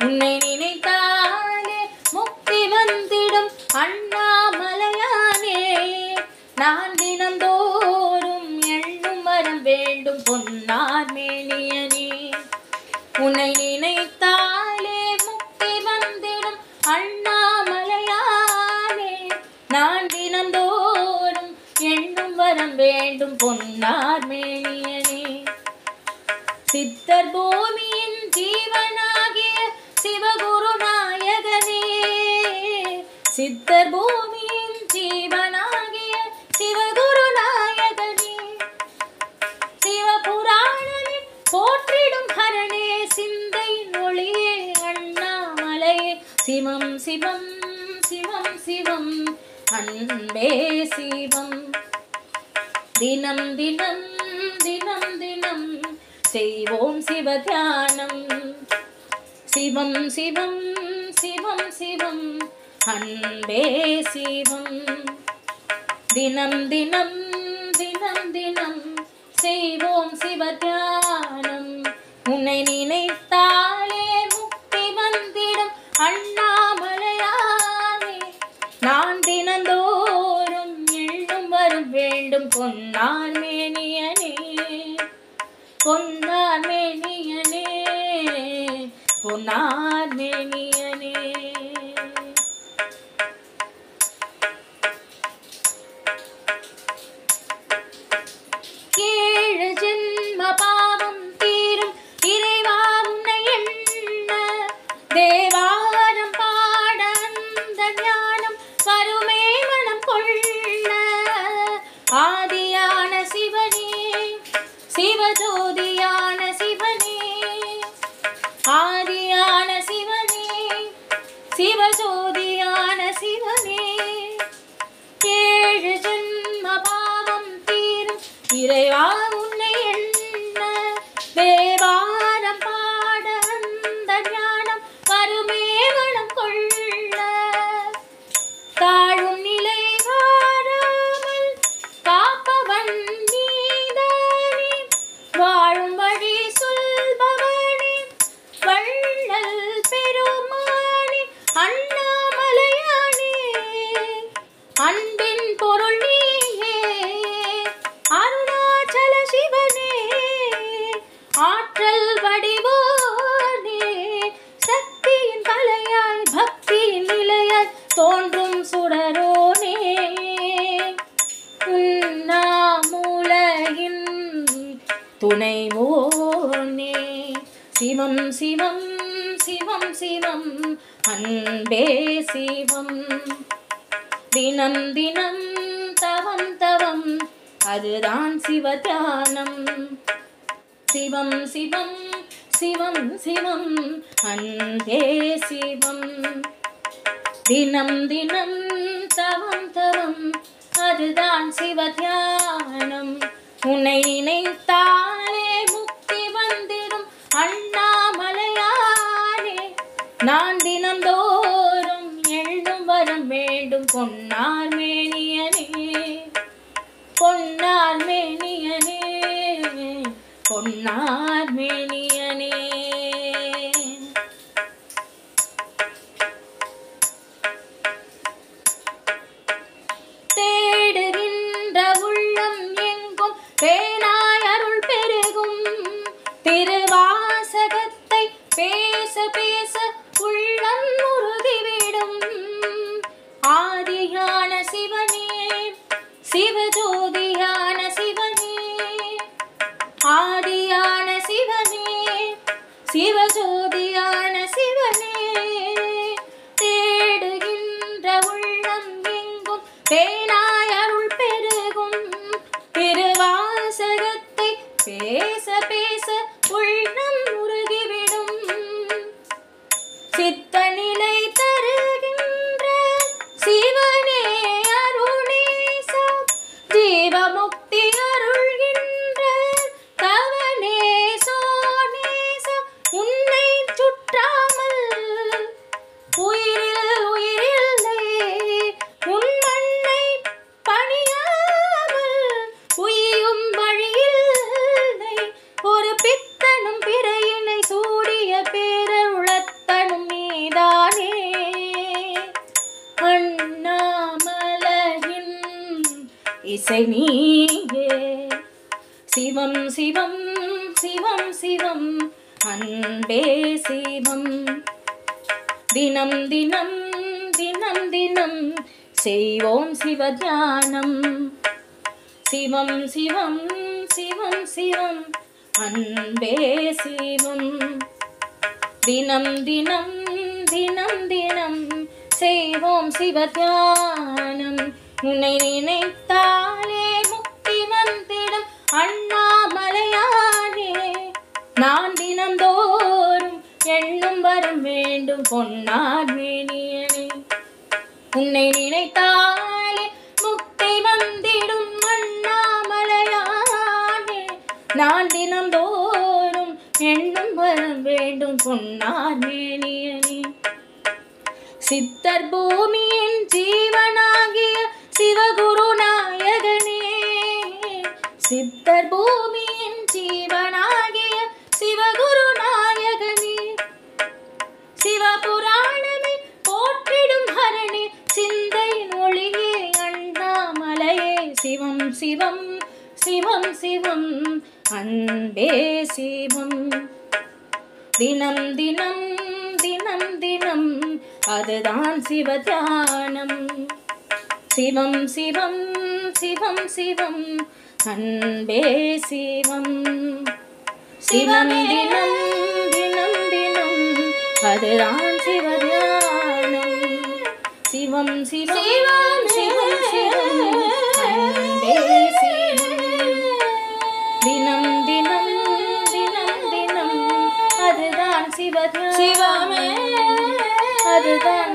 உன்னை நினைத்தாலே முக்தி வந்திடும் அண்ணாமலையானே நான் தினந்தோறும் எண்ணும் வரம் வேண்டும் பொன்னார் மேனியனே உன்னை நினைத்தாலே முக்தி வந்திடும் அண்ணாமலையானே நான் தினந்தோறும் எண்ணும் வரம் வேண்டும் பொன்னார் மேனியனே சித்தர் பூமியின் ஜீவனாகிய சிவகுரு நாயகனே சித்தர் பூமியின் ஜீவனாகிய சிவகுரு நாயகனே சிவபுராணனே போற்றிடும் ஹரணே சிந்தையின் ஒளியே அண்ணாமலையே சிவம் சிவம் சிவம் சிவம் அன்பே சிவம் தினம் தினம் தினம் தினம் செய்வோம் சிவ தியானம் சிவம் சிவம் சிவம் சிவம் அன்பே சிவம் தினம் தினம் தினம் தினம் செய்வோம் சிவ தியானம் உன்னை நினைத்தாலே முக்தி வந்திடும் அண்ணாமலையானே நான் தினந்தோறும் எண்ணும் வரும் வேண்டும் பொன்னார் மேனியனே பொன்னார் மேனியனே பொன்னார் மேனியனே ஏழு ஜென்ம பாவம் தீரும் இறைவா உன்னை எண்ண தேவாரம் பாட அந்த ஞானம் வருமே மனம் கொள்ள ஆதியான சிவனே சிவஜோதியான சிவனே ஆதியான சிவனே சிவஜோதியான சிவனே ஏழு ஜென்ம பாவம் தீரும் இறைவா உன்னை எண்ண தேவாரம் பாட அந்த ஞானம் வருமே மனம் கொள்ள தாழும் நிலை வாராமல் காப்பவன் நீதானே வாழும் வழி சொல்பவனே வள்ளல் பெருமானே அண்ணாமலையானே அன்பின் பொருள் நீயே அருணாச்சல சிவனே ஆற்றல் வடிவோனே சக்தியின் கலையாய் பக்தியின் நிலையாய் தோன்றும் சுடரோனே உன்னாமூலையின் துணை ஓனே சிவம் சிவம் சிவம் சிவம் அன்பே சிவம் தினம் தினம் தவம் தவம் அதுதான் சிவ தியானம் சிவம் சிவம் சிவம் சிவம் அன்பே சிவம் தினம் தினம் தவம் தவம் அதுதான் சிவ தியானம் உன்னை நினைத்தாலே முக்தி வந்திடும் அண்ணாமலையானே நான் தினந்தோறும் எள்ளும் வரம் வேண்டும் பொன்னார் மேனியனே பொன்னார் மேனியனே பொன்னார் மேனியனே தேடுகின்ற உள்ளம் எங்கும் பேனாய் அருள் பெருகும் திருவாசகத்தை பேச பேச உள்ளம் உருகிவிடும் ஆதியான சிவனே சிவஜோதியான சிவனே ஆதியான சிவனே சிவஜோதியான சிவனே தேடுகின்ற உள்ளம் எங்கும் தேனாய் அருள் பெருகும் திருவாசகத்தை பேச பேச உள்ளம் உருகிவிடும் சித்த நிலை தருகின்ற சிவனே அருணேசா ஜீவமுக்தி அருள்கின்ற தவனே சோனேச உன்னை சுற்றாமல் உயிரில் உயிரில்லை உன் மண்ணை பணியாமல் உயிரும் வழியில்லை ஒரு பித்தனும் பிறையினை சூடிய பேரருளத்தனும் இசை நீயே சிவம் சிவம் சிவம் சிவம் அன்பே சிவம் தினம் தினம் தினம் தினம் செய்வோம் சிவத்தியானம் சிவம் சிவம் சிவம் சிவம் அன்பே சிவம் தினம் தினம் தினம் தினம் செய்வோம் சிவத்தியானம் உன்னை நினைத்தாலே முக்தி வந்திடும் அண்ணாமலையானே நான் தினந்தோறும் எண்ணும் வரம் வேண்டும் பொன்னார் மேனியனே உன்னை நினைத்தாலே முக்தி வந்திடும் அண்ணாமலையானே நான் தினந்தோறும் எண்ணும் வரம் வேண்டும் பொன்னார் மேனியனே சித்தர் பூமியின் ஜீவனாகிய சிவகுரு நாயகனே சித்தர் பூமியின் ஜீவனாகிய சிவகுரு நாயகனே சிவபுராணமே போற்றிடும் ஹரணே சிந்தையின் ஒளியே அண்ணாமலையே சிவம் சிவம் சிவம் சிவம் அன்பே சிவம் தினம் தினம் தினம் தினம் அதுதான் சிவத்தியானம் சிவம் சிவம் சிவம் சிவம் அன்பே சிவம் சிவம் தினம் தினம் தினம் அதுதான் சிவத்தியானம் சிவம் சிவம் சிவம் சிவம் அன்பே சிவம் தினம் தினம் தினம் தினம் அதுதான் சிவத்தியானம் சிவமே அதுதான்